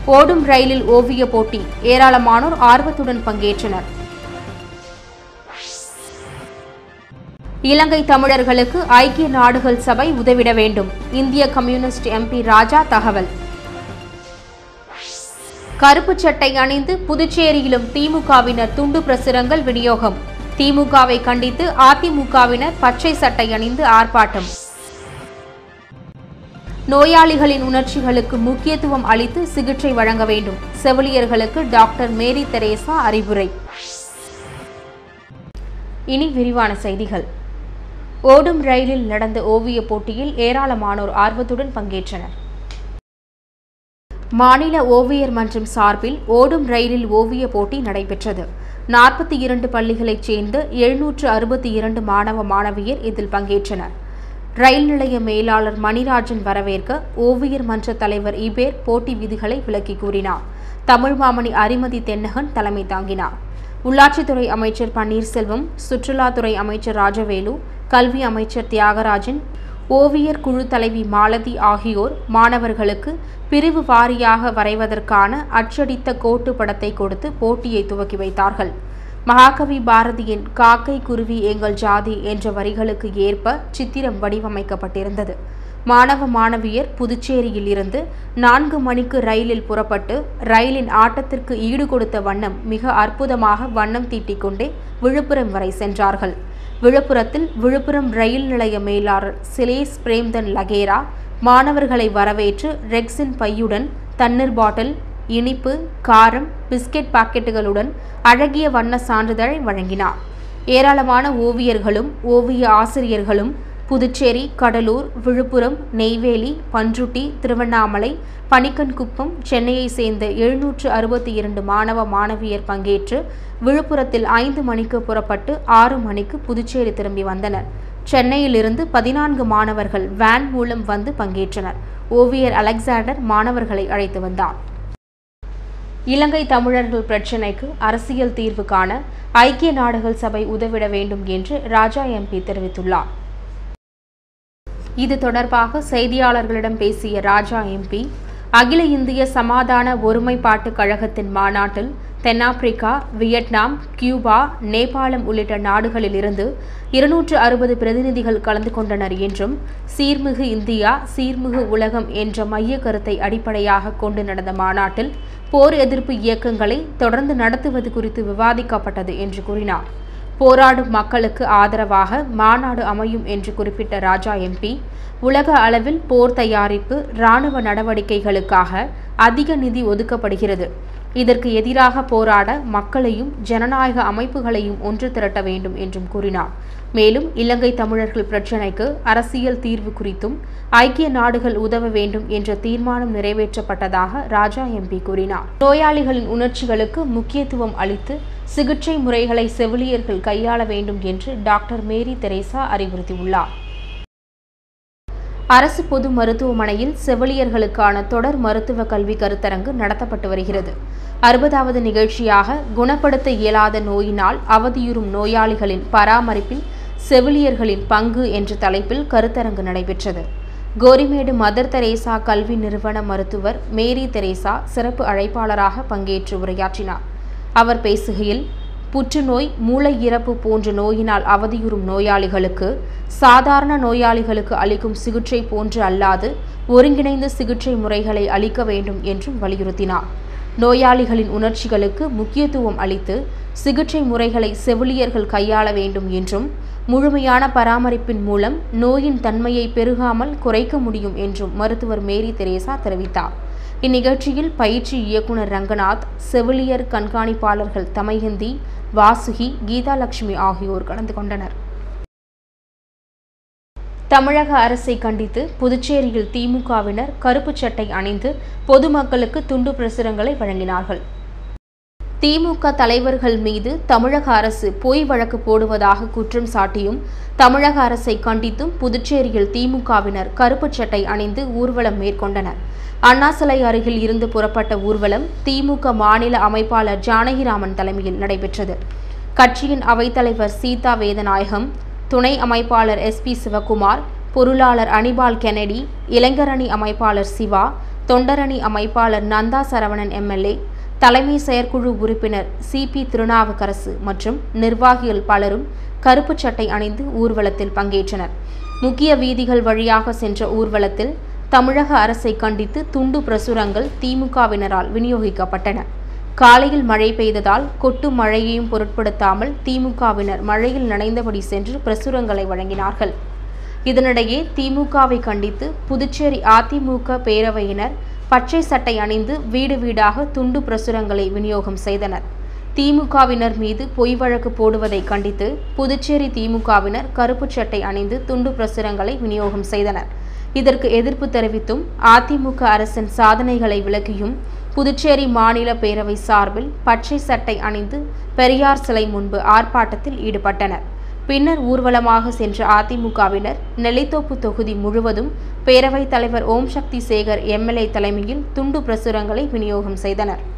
ஓடும் ரயிலில் ஓவிய போட்டி ஏராளமானோர் ஆர்வத்துடன் பங்கேற்றனர் இலங்கை தமிழர்களுக்கு ஐக்கிய நாடுகள் சபை உதவிட வேண்டும் இந்திய கம்யூனிஸ்ட் எம்பி ராஜா தகவல் கருப்பு சட்டை அணிந்து புதுச்சேரியிலும் திமுகவினர் துண்டு பிரசுரங்கள் விநியோகம் திமுகவை கண்டித்து அதிமுகவினர் பச்சை சட்டை அணிந்து ஆர்ப்பாட்டம் நோயாளிகளின் உணர்ச்சிகளுக்கு முக்கியத்துவம் அளித்து சிகிச்சை வழங்க வேண்டும் செவிலியர்களுக்கு டாக்டர் மேரி தெரேசா அறிவுரை இனி விரிவான செய்திகள் ஓடும் ரயிலில் நடந்த ஓவிய போட்டியில் ஏராளமானோர் ஆர்வத்துடன் பங்கேற்றனர் மாநில ஓவியர் மன்றம் சார்பில் ஓடும் ரயிலில் ஓவிய போட்டி நடைபெற்றது நாற்பத்தி இரண்டு பள்ளிகளைச் சேர்ந்த எழுநூற்று அறுபத்தி இரண்டு மாணவ மாணவியர் இதில் பங்கேற்றனர் ரயில் நிலைய மேலாளர் மணிராஜன் வரவேற்க ஓவியர் மன்ற தலைவர் இபேர் போட்டி விதிகளை விளக்கி கூறினார் தமிழ் மாமணி அரிமதி தென்னகன் தலைமை தாங்கினார் உள்ளாட்சித்துறை அமைச்சர் பன்னீர்செல்வம் சுற்றுலாத்துறை அமைச்சர் ராஜவேலு கல்வி அமைச்சர் தியாகராஜன் ஓவியர் குழு தலைவி மாலதி ஆகியோர் மாணவர்களுக்கு பிரிவு வாரியாக வரைவதற்கான அச்சடித்த கோட்டு படத்தை கொடுத்து போட்டியை துவக்கி வைத்தார்கள் மகாகவி பாரதியின் காக்கை குருவி எங்கள் ஜாதி என்ற வரிகளுக்கு ஏற்ப சித்திரம் வடிவமைக்கப்பட்டிருந்தது மாணவ மாணவியர் புதுச்சேரியில் இருந்து நான்கு மணிக்கு ரயிலில் புறப்பட்டு ரயிலின் ஆட்டத்திற்கு ஈடு கொடுத்த வண்ணம் மிக அற்புதமாக வண்ணம் தீட்டிக்கொண்டே விழுப்புரம் வரை சென்றார்கள் விழுப்புரத்தில் விழுப்புரம் ரயில் நிலைய மேலாளர் சிலேஸ் பிரேம்தன் லகேரா மாணவர்களை வரவேற்று ரெக்ஸின் பையுடன் தண்ணீர் பாட்டில் இனிப்பு காரம் பிஸ்கெட் பாக்கெட்டுகளுடன் அழகிய வண்ண சான்றிதழை வழங்கினார் ஏராளமான ஓவியர்களும் ஓவிய ஆசிரியர்களும் புதுச்சேரி கடலூர் விழுப்புரம் நெய்வேலி பன்ருட்டி திருவண்ணாமலை பனிக்கன்குப்பம் சென்னையை சேர்ந்த எழுநூற்று அறுபத்தி இரண்டு மாணவ மாணவியர் பங்கேற்று விழுப்புரத்தில் ஐந்து மணிக்கு புறப்பட்டு ஆறு மணிக்கு புதுச்சேரி திரும்பி வந்தனர் சென்னையிலிருந்து பதினான்கு மாணவர்கள் வேன் மூலம் வந்து பங்கேற்றனர் ஓவியர் அலெக்சாண்டர் மாணவர்களை அழைத்து வந்தார் இலங்கை தமிழர்கள் பிரச்சினைக்கு அரசியல் தீர்வு காண ஐக்கிய நாடுகள் சபை உதவிட வேண்டும் என்று ராஜா எம்பி தெரிவித்துள்ளார் இது தொடர்பாக செய்தியாளர்களிடம் பேசிய ராஜா எம்பி அகில இந்திய சமாதான ஒருமைப்பாட்டு கழகத்தின் மாநாட்டில் தென்னாப்பிரிக்கா வியட்நாம் கியூபா நேபாளம் உள்ளிட்ட நாடுகளிலிருந்து இருநூற்று அறுபது பிரதிநிதிகள் கலந்து கொண்டனர் என்றும் சீர்மிகு இந்தியா சீர்மிகு உலகம் என்ற மைய கருத்தை அடிப்படையாக கொண்டு நடந்த மாநாட்டில் போர் எதிர்ப்பு இயக்கங்களை தொடர்ந்து நடத்துவது குறித்து விவாதிக்கப்பட்டது என்று கூறினார் போராடும் மக்களுக்கு ஆதரவாக மாநாடு அமையும் என்று குறிப்பிட்ட ராஜா எம்பி உலக அளவில் போர் தயாரிப்பு இராணுவ நடவடிக்கைகளுக்காக அதிக நிதி ஒதுக்கப்படுகிறது இதற்கு எதிராக போராட மக்களையும் ஜனநாயக அமைப்புகளையும் ஒன்று திரட்ட வேண்டும் என்றும் கூறினார் மேலும் இலங்கை தமிழர்கள் பிரச்சினைக்கு அரசியல் தீர்வு குறித்தும் ஐக்கிய நாடுகள் உதவ வேண்டும் என்ற தீர்மானம் நிறைவேற்றப்பட்டதாக ராஜா எம்பி கூறினார் நோயாளிகளின் உணர்ச்சிகளுக்கு முக்கியத்துவம் அளித்து சிகிச்சை முறைகளை செவிலியர்கள் கையாள வேண்டும் என்று டாக்டர் மேரி தெரேசா அறிவுறுத்தியுள்ளார் அரசு பொது மருத்துவமனையில் செவிலியர்களுக்கான தொடர் மருத்துவ கல்வி கருத்தரங்கு நடத்தப்பட்டு வருகிறது அறுபதாவது நிகழ்ச்சியாக குணப்படுத்த இயலாத நோயினால் அவதியுறும் நோயாளிகளின் பராமரிப்பில் செவிலியர்களின் பங்கு என்ற தலைப்பில் கருத்தரங்கு நடைபெற்றது கோரிமேடு மதர் தெரேசா கல்வி நிறுவன மருத்துவர் மேரி தெரேசா சிறப்பு அழைப்பாளராக பங்கேற்று உரையாற்றினார் அவர் பேசுகையில் புற்றுநோய் மூளை இறப்பு போன்ற நோயினால் அவதியுறும் நோயாளிகளுக்கு சாதாரண நோயாளிகளுக்கு அளிக்கும் சிகிச்சை போன்று அல்லாது ஒருங்கிணைந்த சிகிச்சை முறைகளை அளிக்க வேண்டும் என்றும் வலியுறுத்தினார் நோயாளிகளின் உணர்ச்சிகளுக்கு முக்கியத்துவம் அளித்து சிகிச்சை முறைகளை செவிலியர்கள் கையாள வேண்டும் என்றும் முழுமையான பராமரிப்பின் மூலம் நோயின் தன்மையை பெருகாமல் குறைக்க முடியும் என்றும் மருத்துவர் மேரி தெரேசா தெரிவித்தார் இந்நிகழ்ச்சியில் பயிற்சி இயக்குனர் ரங்கநாத் செவிலியர் கண்காணிப்பாளர்கள் தமயந்தி வாசுகி கீதாலட்சுமி ஆகியோர் கலந்து கொண்டனர் தமிழக அரசை கண்டித்து புதுச்சேரியில் திமுகவினர் கருப்பு சட்டை அணிந்து பொதுமக்களுக்கு துண்டு பிரசுரங்களை வழங்கினார்கள் திமுக தலைவர்கள் மீது தமிழக அரசு பொய் வழக்கு போடுவதாக குற்றம் சாட்டியும் தமிழக அரசை கண்டித்தும் புதுச்சேரியில் திமுகவினர் கருப்பு சட்டை அணிந்து ஊர்வலம் மேற்கொண்டனர் அண்ணா சிலை அருகில் இருந்து புறப்பட்ட ஊர்வலம் திமுக மாநில அமைப்பாளர் ஜானகிராமன் தலைமையில் நடைபெற்றது கட்சியின் அவைத்தலைவர் சீதா வேதநாயகம் துணை அமைப்பாளர் எஸ் பி சிவகுமார் பொருளாளர் அனிபால் கெனடி இளைஞரணி அமைப்பாளர் சிவா தொண்டரணி அமைப்பாளர் நந்தா சரவணன் எம்எல்ஏ தலைமை செயற்குழு உறுப்பினர் சி பி திருநாவுக்கரசு மற்றும் நிர்வாகிகள் பலரும் கருப்பு சட்டை அணிந்து ஊர்வலத்தில் பங்கேற்றனர் முக்கிய வீதிகள் வழியாக சென்ற ஊர்வலத்தில் தமிழக அரசை கண்டித்து துண்டு பிரசுரங்கள் திமுகவினரால் விநியோகிக்கப்பட்டன காலையில் மழை பெய்ததால் கொட்டும் மழையையும் பொருட்படுத்தாமல் திமுகவினர் மழையில் நனைந்தபடி சென்று பிரசுரங்களை வழங்கினார்கள் இதனிடையே திமுகவை கண்டித்து புதுச்சேரி அதிமுக பேரவையினர் பச்சை சட்டை அணிந்து வீடு வீடாக துண்டு பிரசுரங்களை விநியோகம் செய்தனர் திமுகவினர் மீது பொய் வழக்கு போடுவதை கண்டித்து புதுச்சேரி திமுகவினர் கருப்பு சட்டை அணிந்து துண்டு பிரசுரங்களை விநியோகம் செய்தனர் இதற்கு எதிர்ப்பு தெரிவித்தும் அதிமுக அரசின் சாதனைகளை விளக்கியும் புதுச்சேரி மாநில பேரவை சார்பில் பச்சை சட்டை அணிந்து பெரியார் சிலை முன்பு ஆர்ப்பாட்டத்தில் ஈடுபட்டனர் பின்னர் ஊர்வலமாக சென்ற அதிமுகவினர் நெல்லித்தோப்பு தொகுதி முழுவதும் பேரவைத் தலைவர் ஓம் சக்தி சேகர் எம்எல்ஏ தலைமையில் துண்டு பிரசுரங்களை விநியோகம் செய்தனர்